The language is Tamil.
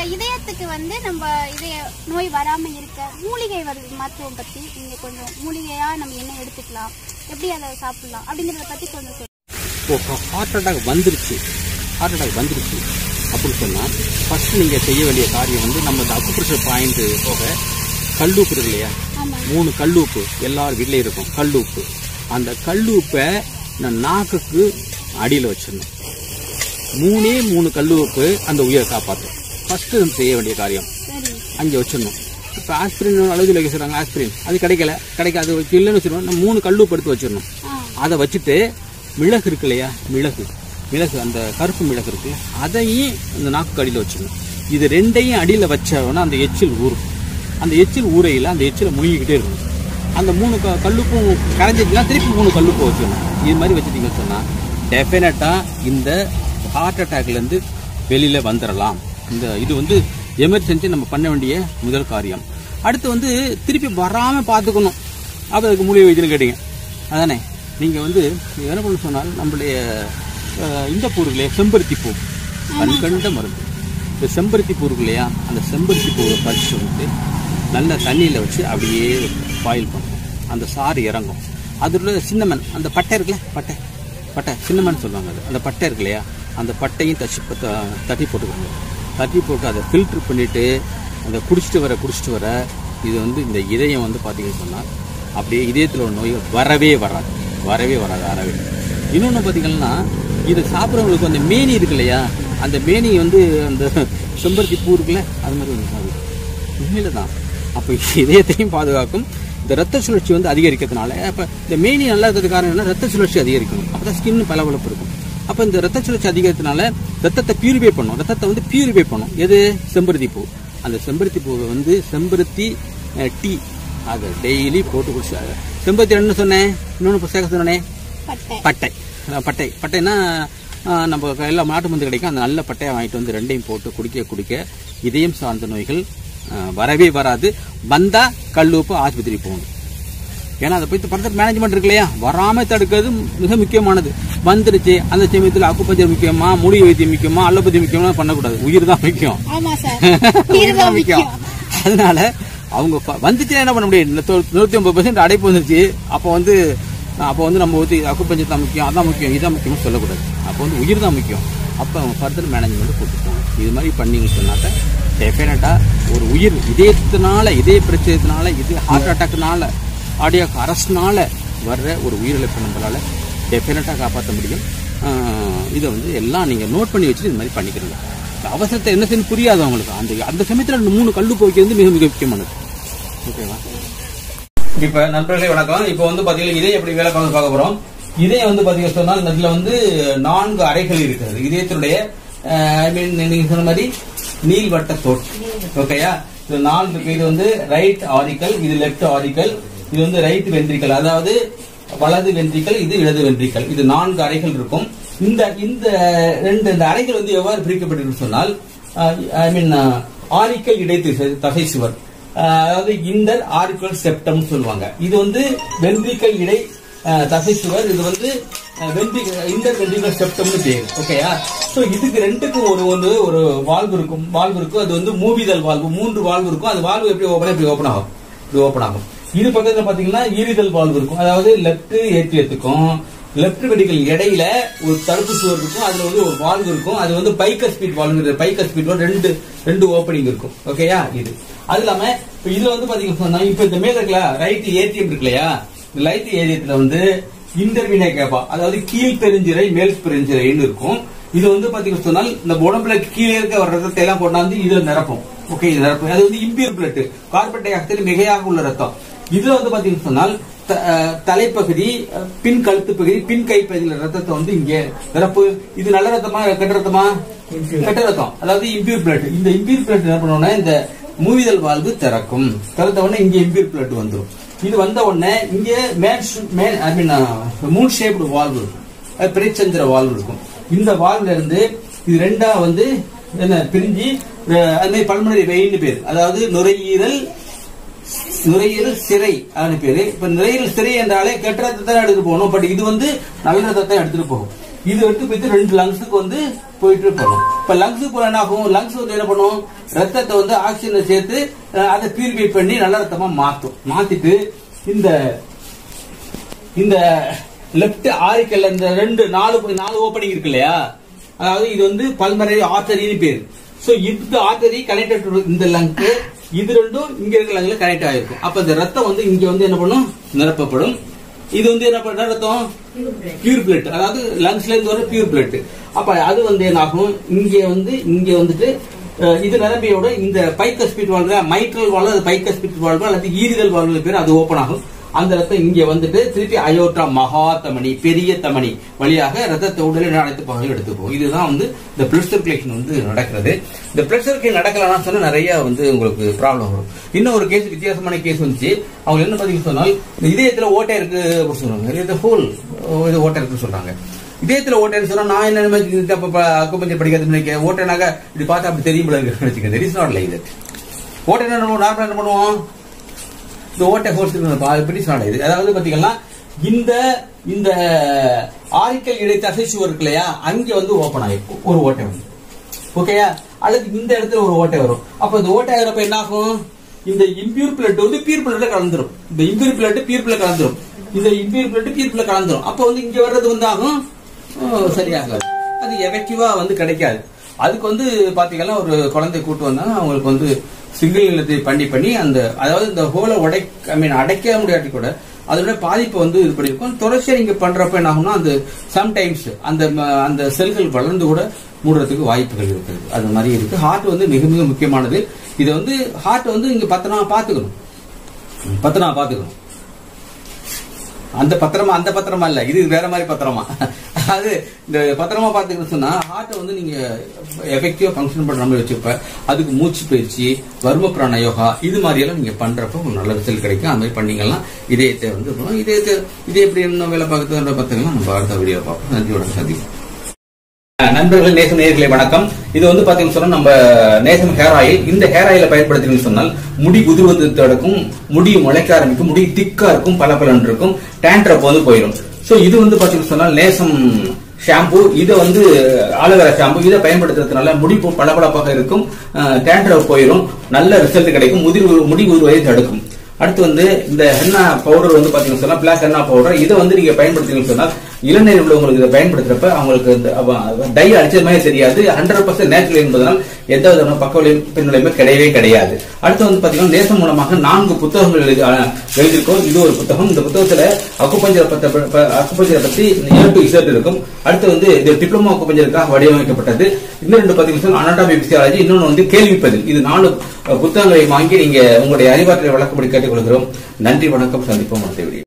இதயத்துக்கு வந்து நம்ம இதய நோய் வராம இருக்க மூலிகை வருது மருத்துவம் பத்தி நீங்க கொஞ்சம் மூலிகையா நம்ம என்ன எடுத்துக்கலாம் எப்படி அதை சாப்பிடலாம் அப்படிங்கறத பத்தி கொஞ்சம் சொல்லுங்க இப்போ ஹார்ட் அட்டாக் வந்துருச்சு ஹார்ட் அட்டாக் வந்துருச்சு அப்படின்னு சொன்னால் ஃபர்ஸ்ட் நீங்கள் செய்ய வேண்டிய காரியம் வந்து நம்ம இந்த அக்குப்ரெஷர் பாயிண்ட் போக கல்லுப்பு இருக்கு இல்லையா ஆமா மூணு கல்லுப்பு எல்லார் வீட்லேயும் இருக்கும் கல்லுப்பு அந்த கல்லுப்பை நான் நாக்குக்கு அடியில் வச்சிடணும் மூணே மூணு கல்லுப்பு அந்த உயிரை காப்பாற்றும் ஃபர்ஸ்ட் நம்ம செய்ய வேண்டிய காரியம் சரி அங்கே வச்சிடணும் இப்போ ஆஸ்பிரின் அழுதில் வைக்க சொல்கிறாங்க ஆஸ்பிரின் அது கிடைக்கல கிடைக்காது இல்லைன்னு வச்சிடணும் நம்ம மூணு கல்லுப்பு எடுத்து வச்சிடணும் ஆ அதை வச்சுட்டு மிளகு இருக்கு இல்லையா மிளகு மிளகு அந்த கருப்பு மிளகு இருக்கு அதையும் அந்த நாக்கு அடியில் வச்சிடணும் இது ரெண்டையும் அடியில் வச்சோன்னா அந்த எச்சில் ஊறும் அந்த எச்சில் ஊறையில் அந்த எச்சில் முழுங்கிக்கிட்டே இருக்கணும் அந்த மூணு க கல்லுப்பும் கரைஞ்சிட்டுனா திருப்பி மூணு கல்லுப்பு வச்சிடணும் இது மாதிரி வச்சுட்டீங்கன்னு சொன்னால் டெஃபினட்டாக இந்த ஹார்ட் அட்டாக்லேருந்து வெளியில் வந்துடலாம் இந்த இது வந்து எமர்ஜென்சி நம்ம பண்ண வேண்டிய முதல் காரியம் அடுத்து வந்து திருப்பி வராமல் பார்த்துக்கணும் அப்போ அதுக்கு மூலிகை வைத்தியம் கேட்டீங்க அதானே நீங்கள் வந்து என்ன பண்ண சொன்னால் நம்மளுடைய அஹ், இந்த பூ இருக்கு இல்லையா செம்பருத்தி பூ கண்கண்ட மருந்து இந்த செம்பருத்தி பூ இருக்கு இல்லையா அந்த செம்பருத்தி பூவை பறிச்சு வந்து நல்ல தண்ணியில் வச்சு அப்படியே பாயில் பண்ணணும் அந்த சாறு இறங்கும் அதில் உள்ள சின்னமன் அந்த பட்டை இருக்குல்ல பட்டை பட்டை சின்னமன் சொல்லுவாங்க அது அந்த பட்டை இருக்கு இல்லையா அந்த பட்டையும் தச்சு த- தட்டி போட்டுக்கோங்க தட்டி போட்டு அதை ஃபில்ட்ரு பண்ணிவிட்டு அந்த குடிச்சிட்டு வர குடிச்சிட்டு வர இது வந்து இந்த இதயம் வந்து பார்த்தீங்கன்னு சொன்னால் அப்படியே இதயத்தில் உள்ள நோய் வரவே வராது வரவே வராது அறவே இன்னொன்று பார்த்தீங்கன்னா இதை சாப்பிட்றவங்களுக்கு அந்த மேனி இருக்கு இல்லையா அந்த மேனி வந்து அந்த செம்பருத்தி பூ இருக்குல்ல அது மாதிரி வந்து சாப்பிடும் உண்மையில தான் அப்போ இதயத்தையும் பாதுகாக்கும் இந்த ரத்த சுழற்சி வந்து அதிகரிக்கிறதுனால அப்போ இந்த மேனி நல்லா இருக்கிறது காரணம் என்ன ரத்த சுழற்சி அதிகரிக்கணும் அப்போ தான் ஸ்கின் பளபளப்பு இருக்கும் அப்போ இந்த ரத்த சுழற்சி அதிகரிக்கிறதுனால ரத்தத்தை பியூரிஃபை பண்ணும் ரத்தத்தை வந்து பியூரிஃபை பண்ணும் எது செம்பருத்தி பூ அந்த செம்பருத்தி பூவை வந்து செம்பருத்தி டீ அதை டெய்லி போட்டு குடிச்சாங்க செம்பருத்தி என்ன சொன்னேன் இன்னொன்று இப்போ சேர்க்க சொன்னேன் பட்டை பட்டை அஹ் பட்டை பட்டைன்னா அஹ் நம்ம எல்லா நாட்டு மருந்து கிடைக்கும் அந்த நல்ல பட்டையை வாங்கிட்டு வந்து ரெண்டையும் போட்டு குடிக்க குடிக்க இதயம் சார்ந்த நோய்கள் அஹ், வரவே வராது வந்தா கல்லூப்பு ஆஸ்பத்திரி போகணும் ஏன்னா அதை போய் படத்துக்கு மேனேஜ்மெண்ட் இருக்கு இல்லையா வராம தடுக்கிறது மிக முக்கியமானது வந்துருச்சு அந்த சமயத்தில் அக்குப்பஞ்சர் முக்கியமா மூலிகை வைத்தியம் முக்கியமா அல்லப்பத்தி முக்கியமா பண்ணக்கூடாது உயிர் தான் முக்கியம் ஆமா சார் உயிர் இதுதான் தான் முக்கியம் அதனால அவங்க ப- வந்துச்சுன்னா என்ன பண்ண முடியும் நூற்றி ஐம்பது பர்சன்ட் அடைப்பு வந்துருச்சு அப்போ வந்து அப்போ வந்து நம்ம வந்து அக்குப்பஞ்சர் தான் முக்கியம் அதான் முக்கியம் இதான் முக்கியம்னு சொல்லக்கூடாது அப்போ வந்து உயிர் தான் முக்கியம் அப்போ அவங்க ஃபர்தர் மேனேஜ்மெண்ட் கொடுத்துருக்காங்க இது மாதிரி பண்ணீங்கன்னு சொன்னாக்க டெஃபினட்டாக ஒரு உயிர் இதயத்தினால இதய பிரச்சனைனால இது ஹார்ட் அட்டாக்னால ஆடியாக் அரஸ்ட்னால வர்ற ஒரு உயிரிழப்பு நம்மளால டெஃபினட்டாக காப்பாற்ற முடியும் ஆஹ் இதை வந்து எல்லாம் நீங்கள் நோட் பண்ணி வச்சுட்டு இது மாதிரி பண்ணிக்கிறீங்க இந்த அவசரத்தை என்ன செய்யணும் புரியாது அவங்களுக்கு அந்த அந்த சமயத்தில் அந்த மூணு கல்லு போய்க்கு வந்து மிக மிக முக்கியமானது ஓகேவா இப்ப நண்பர்களே வணக்கம் இப்ப வந்து பாத்தீங்கன்னா இதயம் எப்படி வேலை பார்க்க பார்க்க போறோம் இதயம் வந்து பாத்தீங்க சொன்னால் இதுல வந்து நான்கு அறைகள் இருக்கிறது இதயத்தினுடைய ஐ மீன் நீங்க சொன்ன மாதிரி நீள்வட்ட தோற்று ஓகேயா இது நாலு இருக்கு இது வந்து ரைட் ஆரிக்கல் இது லெஃப்ட் ஆரிக்கல் இது வந்து ரைட் வென்ட்ரிக்கல் அதாவது வலது வென்ட்ரிக்கல் இது இடது வென்ட்ரிக்கல் இது நான்கு அறைகள் இருக்கும் இந்த இந்த ரெண்டு இந்த அறைகள் வந்து எவ்வாறு பிரிக்கப்பட்டிருக்கு சொன்னால் ஐ மீன் ஆரிக்கல் இடைத்திசை தசை சுவர் அஹ் அதாவது இண்டர் ஆரிக்குலர் செப்டம் சொல்லுவாங்க இது வந்து வென்ட்ரிக்கல் இடை அஹ், தசை சுவர் இது வந்து இண்டர் வென்ட்ரிகுலர் செப்டம்னு பேர் ஓகேயா சோ இதுக்கு ரெண்டுக்கும் ஒரு வந்து ஒரு வால்வு இருக்கும் வால்வு இருக்கும் அது வந்து மூவிதல் வால்வு மூன்று வால்வு இருக்கும் அது வால்வு எப்படி ஓபன் இப்படி ஓபன் ஆகும் இப்படி ஓபன் ஆகும் இது பக்கத்துல பாத்தீங்கன்னா ஈரிதல் வால்வு இருக்கும் அதாவது லெப்ட் ஏற்றியத்துக்கும் லெப்ட் வெடிக்கல் இடையில ஒரு தடுப்பு சுவர் இருக்கும் அதுல வந்து ஒரு வால்வு இருக்கும் அது வந்து bicuspid valve bicuspid valve ரெண்டு ரெண்டு ஓப்பனிங் இருக்கும் ஓகேயா இது அது இல்லாம இப்ப இதுல வந்து பாத்தீங்கன்னா சொன்னா, இப்ப இந்த மேல இருக்கல ரைட் ஏடிஎம் இருக்கு இல்லையா இந்த லைட் ஏரியத்துல வந்து இன்டர்வினை கேப்பா அதாவது கீழ் பெருஞ்சிரை மேல் பெருஞ்சிரைன்னு இருக்கும் இது வந்து பாத்தீங்கன்னா சொன்னால் இந்த உடம்புல கீழே இருக்க வர ரத்தத்தை எல்லாம் கொண்டாந்து இதுல நிரப்பும் ஓகே இது நிரப்பும் அது வந்து impure blood carbon dioxide மிகையாக உள்ள ரத்தம் இதுல வந்து பாத்தீங்கன்னா சொன்னால் த- அஹ் தலைப்பகுதி அஹ் பின் கழுத்து பகுதி பின் கை பகுதியில் ரத்தத்தை வந்து இங்கே நிரப்பு இது நல்ல ரத்தமா கெட்ட ரத்தமா கெட்ட ரத்தம் அதாவது இம்பியூர் பிளட் இந்த இம்பியூர் பிளட் என்ன பண்ணுவோம்னா இந்த மூவிதல் வால்வு திறக்கும் திறந்த உடனே இங்க இம்பியூர் பிளட் வந்துடும் இது வந்த உடனே இங்க man man I mean moon shaped valve இருக்கும் அது பிரிச்சந்திர வால்வு இருக்கும் இந்த வால்வுல இருந்து இது ரெண்டா வந்து என்ன பிரிஞ்சு அஹ், அது மாதிரி பல்மனரி வெயின்னு பேர் அதாவது நுரையீரல் நுரையீரல் சிறை அதன் பேரு இப்ப நுரையீரல் சிறை என்றாலே கெட்ட ரத்தத்தை எடுத்துட்டு போகணும் பட் இது வந்து நல்ல ரத்தத்தை எடுத்துட்டு போகும் இது எடுத்து போயிட்டு ரெண்டு லங்ஸுக்கு வந்து போயிட்டு போகணும் இப்ப லங்ஸுக்கு போல என்ன ஆகும் லங்ஸ் வந்து என்ன பண்ணும் ரத்தத்தை வந்து ஆக்சிஜனை சேர்த்து அஹ், அதை பியூரிஃபை பண்ணி நல்ல ரத்தமா மாத்தும் மாத்திட்டு இந்த இந்த லெப்ட் ஆரிக்கல்ல இந்த ரெண்டு நாலு நாலு ஓப்பனிங் இருக்கு இல்லையா அதாவது இது வந்து பல்மறை ஆர்டரின்னு பேரு சோ இந்த ஆர்டரி கனெக்டட் இந்த லங்க்கு இது ரெண்டும் இங்க இருக்க லங்ல கனெக்ட் ஆயிருக்கும் அப்ப இந்த ரத்தம் வந்து இங்க வந்து என்ன பண்ணும் நிரப்பப்படும் இது வந்து என்ன பண்ண ரத்தம் பியூர் பிளட் அதாவது லங்ஸ்ல இருந்து வர பியூர் பிளட் அப்ப அது வந்து என்ன ஆகும் இங்க வந்து இங்க வந்துட்டு அஹ், இது நிரம்பியோட இந்த பைக்க ஸ்பீட் வாழ்வு மைட்ரல் வாழ்வு அது பைக்க ஸ்பீட் வாழ்வு அல்லது ஈரிதல் வாழ்வு பேர் அது ஓபன் ஆகும் அந்த ரத்தம் இங்க வந்துட்டு திருப்பி அயோட்டா மகா தமனி பெரிய தமனி வழியாக ரத்தத்தை உடலில் அனைத்து பகுதியும் எடுத்து போகும் இதுதான் வந்து இந்த பிளட் சர்க்குலேஷன் வந்து நடக்கிறது இந்த பிளட் சர்க்குலேஷன் நடக்கலன்னா சொன்னா நிறைய வந்து உங்களுக்கு ப்ராப்ளம் வரும் இன்னும் ஒரு கேஸ் வித்தியாசமான கேஸ் வந்துச்சு அவங்க என்ன பார்த்தீங்கன்னு சொன்னால் இந்த இதயத்துல ஓட்டை இருக்கு அப்படின்னு சொல்றாங்க இதயத்தை ஹோல் இது ஓட்டை இருக்குன்னு சொல்றாங்க இதயத்துல ஓட்டைன்னு சொன்னா நான் என்ன நினைச்சு அக்குப்பஞ்சர் படிக்கிறது நினைக்கிறேன் ஓட்டைனாக்க இப்படி பார்த்தா அப்படி தெரியும் போல இருக்கு நினைச்சுக்க there is not like that ஓட்டை என்ன பண்ணுவோம் நார்மலா என்ன பண்ணுவோம் இந்த ஓட்டை ஹோல்ஸ் இப்படி சொன்னாங்க இது அதாவது பாத்தீங்கன்னா இந்த இந்த ஆரிக்கல் இடை தசை சுவர் இருக்கு இல்லையா அங்க வந்து ஓபன் ஆயிருக்கும் ஒரு ஓட்டை வந்து ஓகேயா அல்லது இந்த இடத்துல ஒரு ஓட்டை வரும் அப்ப இந்த ஓட்டை ஆகிறப்ப என்ன ஆகும் இந்த இம்பியூர் பிளட் வந்து பியூர் பிளட்ல கலந்துரும் இந்த இம்பியூர் பிளட் பியூர் பிளட் கலந்துரும் இந்த இம்பியூர் பிளட் பியூர் பிளட் கலந்துரும் அப்ப வந்து இங்க வர்றது வந்து ஆகும் ஓ, சரியாகாது அது எஃபெக்டிவா வந்து கிடைக்காது அதுக்கு வந்து பாத்தீங்கன்னா ஒரு குழந்தை கூட்டு வந்தா அவங்களுக்கு வந்து சிங்கிள் நிலத்தை பண்ணி பண்ணி அந்த அதாவது இந்த ஹோலை உடை ஐ மீன் அடைக்க முடியாட்டி கூட அதோட பாதிப்பு வந்து இது பண்ணிருக்கும் தொடர்ச்சியா நீங்க பண்றப்ப என்ன ஆகும்னா அந்த சம்டைம்ஸ் அந்த ம- அந்த செல்கள் வளர்ந்து கூட மூடுறதுக்கு வாய்ப்புகள் இருக்குது அது மாதிரி இருக்கு ஹார்ட் வந்து மிக மிக முக்கியமானது இதை வந்து ஹார்ட் வந்து இங்க பத்திரமா பாத்துக்கணும் பத்திரமா பாத்துக்கணும் அந்த பத்திரமா அந்த பத்திரமா இல்ல இது வேற மாதிரி பத்திரமா அது இந்த பத்திரமா பாத்துக்கணும் சொன்னா ஹார்ட்டை வந்து நீங்க எஃபெக்டிவா ஃபங்க்ஷன் பண்ற மாதிரி வச்சுப்ப அதுக்கு மூச்சு பயிற்சி வர்ம பிராண யோகா இது மாதிரி எல்லாம் நீங்க பண்றப்ப உங்களுக்கு நல்ல ரிசல்ட் கிடைக்கும் அந்த மாதிரி பண்ணீங்கன்னா இதயத்தை வந்து இருக்கணும். இதயத்தை இது எப்படி இன்னும் வேலை பார்க்கறது பார்த்தீங்கன்னா நம்ம அடுத்த வீடியோ பார்ப்போம் நன்றியோட சந்திப்போம் நண்பர்கள் நேசம் நேயர்களே வணக்கம் இது வந்து பாத்தீங்கன்னு சொன்னா நம்ம நேசம் ஹேர் ஆயில் இந்த ஹேர் ஆயிலை பயன்படுத்தினீங்கன்னு சொன்னால் முடி உதிர்வது தடுக்கும் முடி முளைக்க ஆரம்பிக்கும் முடி திக்கா இருக்கும் பல இருக்கும் டேண்ட்ரப் வந்து போயிடும் சோ இது வந்து பாத்தீங்கன்னு சொன்னால் நேசம் ஷாம்பு இதை வந்து ஆலோவேரா ஷாம்பு இதை பயன்படுத்துறதுனால முடி பு- பளபளப்பாக இருக்கும் டேண்ட்ரப் போயிடும் நல்ல ரிசல்ட் கிடைக்கும் முதிர் முடி உதிர்வதை தடுக்கும் அடுத்து வந்து இந்த ஹென்னா பவுடர் வந்து பாத்தீங்கன்னு சொன்னா பிளாக் ஹென்னா பவுடர் இதை வந்து நீங்க பயன்படுத்தீங்கன்னு சொன்னா இளநீர் உள்ளவங்களுக்கு இதை பயன்படுத்துறப்ப அவங்களுக்கு இந்த அவ- டை அடிச்சது மாதிரி தெரியாது ஹண்ட்ரட் பர்சன்ட் நேச்சுரல் என்பதனால் எந்த விதமான பக்க விளைவு பின்விளைவுமே கிடையவே கிடையாது அடுத்து வந்து பாத்தீங்கன்னா தேசம் மூலமாக நான்கு புத்தகங்கள் எழுதி அஹ், எழுதியிருக்கோம் இது ஒரு புத்தகம் இந்த புத்தகத்துல அக்குப்பஞ்சரை பத்த ப- அக்குப்பஞ்சரை பத்தி ஏ டு இசட் இருக்கும் அடுத்து வந்து இது டிப்ளமோ அக்குப்பஞ்சருக்காக வடிவமைக்கப்பட்டது இன்னும் ரெண்டு பாத்தீங்கன்னா அனாட்டமி பிசியாலஜி இன்னொன்று வந்து கேள்வி பதில் இது நாலு அஹ், புத்தகங்களை வாங்கி நீங்க உங்களுடைய அறிவாற்றலை வழக்கப்படி கேட்டுக்கொள்கிறோம் நன்றி வணக்கம் சந்திப்போம் அடுத்த வீடியோ